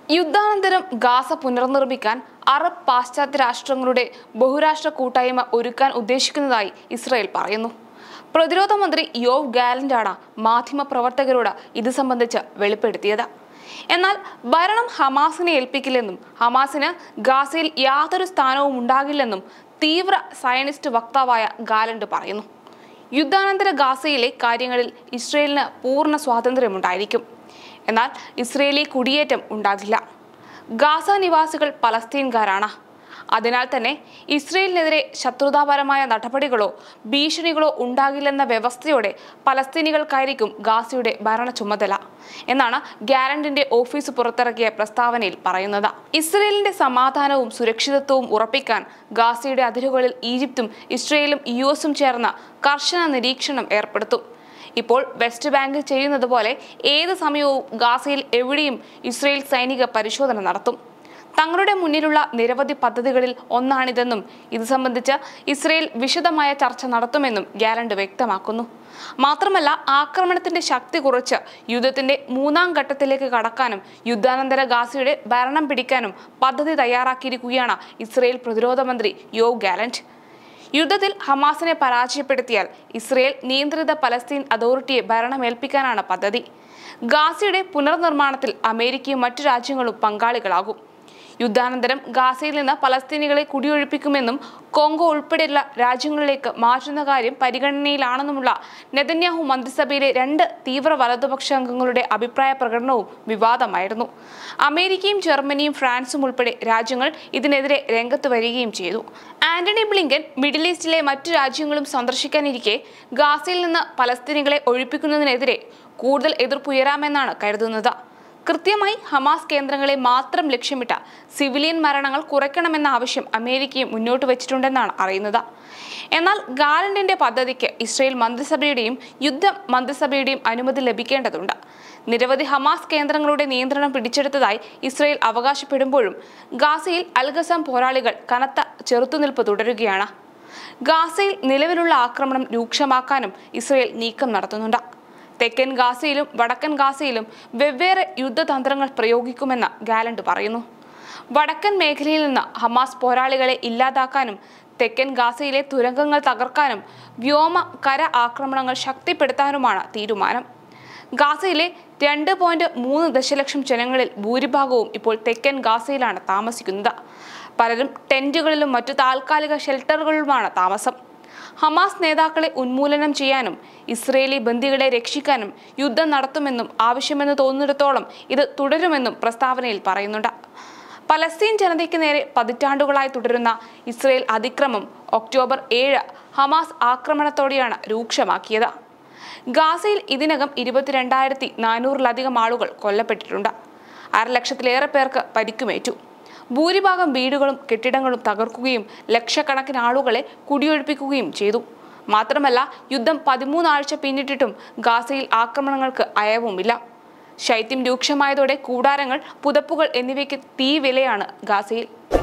യുദ്ധാനന്തരം ഗാസ പുനർനിർമ്മിക്കാൻ അറബ് പാശ്ചാത്യ രാഷ്ട്രങ്ങളുടെ ബഹുരാഷ്ട്ര കൂട്ടായ്മ ഒരുക്കാൻ ഉദ്ദേശിക്കുന്നതായി ഇസ്രായേൽ പറയുന്നു പ്രതിരോധ മന്ത്രി യോവ് ഗാലന്റാണ് മാധ്യമപ്രവർത്തകരോട് ഇത് സംബന്ധിച്ച് വെളിപ്പെടുത്തിയത് എന്നാൽ ഭരണം ഹമാസിനെ ഏൽപ്പിക്കില്ലെന്നും ഹമാസിന് ഗാസയിൽ യാതൊരു സ്ഥാനവും ഉണ്ടാകില്ലെന്നും തീവ്ര സയനിസ്റ്റ് വക്താവായ ഗാലന്റ് പറയുന്നു യുദ്ധാനന്തര ഗാസയിലെ കാര്യങ്ങളിൽ ഇസ്രയേലിന് പൂർണ്ണ സ്വാതന്ത്ര്യമുണ്ടായിരിക്കും എന്നാൽ ഇസ്രയേലി കുടിയേറ്റം ഉണ്ടാകില്ല ഗാസ നിവാസികൾ പലസ്തീൻകാരാണ് അതിനാൽ തന്നെ ഇസ്രയേലിനെതിരെ ശത്രുതാപരമായ നടപടികളോ ഭീഷണികളോ ഉണ്ടാകില്ലെന്ന വ്യവസ്ഥയോടെ പലസ്തീനികൾക്കായിരിക്കും ഗാസയുടെ ഭരണ ചുമതല എന്നാണ് ഗ്യാരണ്ടിന്റെ ഓഫീസ് പുറത്തിറക്കിയ പ്രസ്താവനയിൽ പറയുന്നത് ഇസ്രയേലിന്റെ സമാധാനവും സുരക്ഷിതത്വവും ഉറപ്പിക്കാൻ ഗാസയുടെ അതിരുകളിൽ ഈജിപ്തും ഇസ്രയേലും യു എസും ചേർന്ന കർശന നിരീക്ഷണം ഏർപ്പെടുത്തും ഇപ്പോൾ വെസ്റ്റ് ബാങ്കിൽ ചെയ്യുന്നത് പോലെ ഏത് സമയവും ഗാസയിൽ എവിടെയും ഇസ്രയേൽ സൈനിക പരിശോധന നടത്തും തങ്ങളുടെ മുന്നിലുള്ള നിരവധി പദ്ധതികളിൽ ഒന്നാണിതെന്നും ഇത് സംബന്ധിച്ച് ഇസ്രയേൽ വിശദമായ ചർച്ച നടത്തുമെന്നും ഗ്യാലണ്ട് വ്യക്തമാക്കുന്നു മാത്രമല്ല ആക്രമണത്തിന്റെ ശക്തി കുറച്ച് യുദ്ധത്തിന്റെ മൂന്നാം ഘട്ടത്തിലേക്ക് കടക്കാനും യുദ്ധാനന്തര ഗാസയുടെ ഭരണം പിടിക്കാനും പദ്ധതി തയ്യാറാക്കിയിരിക്കുകയാണ് ഇസ്രയേൽ പ്രതിരോധ മന്ത്രി യോവ് ഗാലന്റ് യുദ്ധത്തിൽ ഹമാസിനെ പരാജയപ്പെടുത്തിയാൽ ഇസ്രയേൽ നിയന്ത്രിത പലസ്തീൻ അതോറിറ്റിയെ ഭരണമേൽപ്പിക്കാനാണ് പദ്ധതി ഗാസയുടെ പുനർനിർമ്മാണത്തിൽ അമേരിക്കയും മറ്റു രാജ്യങ്ങളും പങ്കാളികളാകും യുദ്ധാനന്തരം ഗാസയിൽ നിന്ന് പലസ്തീനികളെ കുടിയൊഴിപ്പിക്കുമെന്നും കോങ്കോ ഉൾപ്പെടെയുള്ള രാജ്യങ്ങളിലേക്ക് മാറ്റുന്ന കാര്യം പരിഗണനയിലാണെന്നുമുള്ള നെതന്യാഹു മന്ത്രിസഭയിലെ രണ്ട് തീവ്ര വലതുപക്ഷ അംഗങ്ങളുടെ അഭിപ്രായ പ്രകടനവും വിവാദമായിരുന്നു അമേരിക്കയും ജർമ്മനിയും ഫ്രാൻസും ഉൾപ്പെടെ രാജ്യങ്ങൾ ഇതിനെതിരെ രംഗത്ത് വരികയും ചെയ്തു ആന്റണി ബ്ലിങ്കൻ മിഡിൽ ഈസ്റ്റിലെ മറ്റു രാജ്യങ്ങളും സന്ദർശിക്കാനിരിക്കെ ഗാസയിൽ നിന്ന് പലസ്തീനികളെ ഒഴിപ്പിക്കുന്നതിനെതിരെ കൂടുതൽ എതിർപ്പുയരാമെന്നാണ് കരുതുന്നത് കൃത്യമായി ഹമാസ് കേന്ദ്രങ്ങളെ മാത്രം ലക്ഷ്യമിട്ട സിവിലിയൻ മരണങ്ങൾ കുറയ്ക്കണമെന്ന ആവശ്യം അമേരിക്കയും മുന്നോട്ട് വെച്ചിട്ടുണ്ടെന്നാണ് അറിയുന്നത് എന്നാൽ ഗാലന്റിന്റെ പദ്ധതിക്ക് ഇസ്രയേൽ മന്ത്രിസഭയുടെയും യുദ്ധ മന്ത്രിസഭയുടെയും അനുമതി ലഭിക്കേണ്ടതുണ്ട് നിരവധി ഹമാസ് കേന്ദ്രങ്ങളുടെ നിയന്ത്രണം പിടിച്ചെടുത്തതായി ഇസ്രയേൽ അവകാശപ്പെടുമ്പോഴും ഗാസയിൽ അൽഗസം പോരാളികൾ കനത്ത ചെറുത്തുനിൽപ്പ് തുടരുകയാണ് ഗാസയിൽ നിലവിലുള്ള ആക്രമണം രൂക്ഷമാക്കാനും ഇസ്രയേൽ നീക്കം നടത്തുന്നുണ്ട് തെക്കൻ ഗാസയിലും വടക്കൻ ഗാസയിലും വെവ്വേറെ യുദ്ധതന്ത്രങ്ങൾ പ്രയോഗിക്കുമെന്ന് ഗാലന്റ് പറയുന്നു വടക്കൻ മേഖലയിൽ നിന്ന് ഹമാസ് പോരാളികളെ ഇല്ലാതാക്കാനും തെക്കൻ ഗാസയിലെ തുരങ്കങ്ങൾ തകർക്കാനും വ്യോമ കര ആക്രമണങ്ങൾ ശക്തിപ്പെടുത്താനുമാണ് തീരുമാനം ഗാസയിലെ രണ്ട് പോയിന്റ് മൂന്ന് ദശലക്ഷം ജനങ്ങളിൽ ഭൂരിഭാഗവും ഇപ്പോൾ തെക്കൻ ഗാസയിലാണ് താമസിക്കുന്നത് പലരും ടെന്റുകളിലും മറ്റു താൽക്കാലിക ഷെൽട്ടറുകളിലുമാണ് താമസം ഹമാസ് നേതാക്കളെ ഉന്മൂലനം ചെയ്യാനും ഇസ്രയേലി ബന്ദികളെ രക്ഷിക്കാനും യുദ്ധം നടത്തുമെന്നും ആവശ്യമെന്ന് തോന്നുന്നിടത്തോളം ഇത് തുടരുമെന്നും പ്രസ്താവനയിൽ പറയുന്നുണ്ട് പലസ്തീൻ ജനതയ്ക്ക് നേരെ പതിറ്റാണ്ടുകളായി തുടരുന്ന ഇസ്രയേൽ അതിക്രമം ഒക്ടോബർ ഏഴ് ഹമാസ് ആക്രമണത്തോടെയാണ് രൂക്ഷമാക്കിയത് ഗാസയിൽ ഇതിനകം ഇരുപത്തിരണ്ടായിരത്തി നാനൂറിലധികം ആളുകൾ കൊല്ലപ്പെട്ടിട്ടുണ്ട് അരലക്ഷത്തിലേറെ പേർക്ക് പരിക്കുമേറ്റു ഭൂരിഭാഗം വീടുകളും കെട്ടിടങ്ങളും തകർക്കുകയും ലക്ഷക്കണക്കിന് ആളുകളെ കുടിയൊഴിപ്പിക്കുകയും ചെയ്തു മാത്രമല്ല യുദ്ധം പതിമൂന്നാഴ്ച പിന്നിട്ടിട്ടും ഗാസയിൽ ആക്രമണങ്ങൾക്ക് അയവുമില്ല ശൈത്യം രൂക്ഷമായതോടെ കൂടാരങ്ങൾ പുതപ്പുകൾ എന്നിവയ്ക്ക് തീ വിലയാണ് ഗാസയിൽ